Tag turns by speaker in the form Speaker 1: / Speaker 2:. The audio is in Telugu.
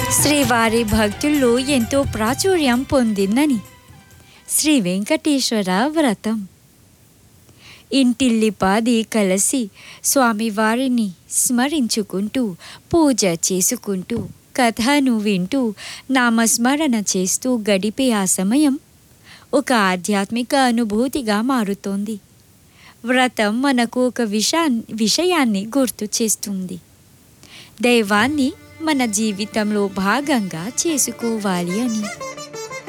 Speaker 1: శ్రీవారి భక్తుల్లో ఎంతో ప్రాచుర్యం పొందిందని శ్రీ వెంకటేశ్వర వ్రతం ఇంటిల్లిపాది కలిసి స్వామివారిని స్మరించుకుంటూ పూజ చేసుకుంటూ కథను వింటూ నామస్మరణ చేస్తూ గడిపే ఆ సమయం ఒక ఆధ్యాత్మిక అనుభూతిగా మారుతోంది వ్రతం మనకు ఒక విషా విషయాన్ని గుర్తు చేస్తుంది దైవాన్ని మన జీవితంలో భాగంగా చేసుకోవాలి అని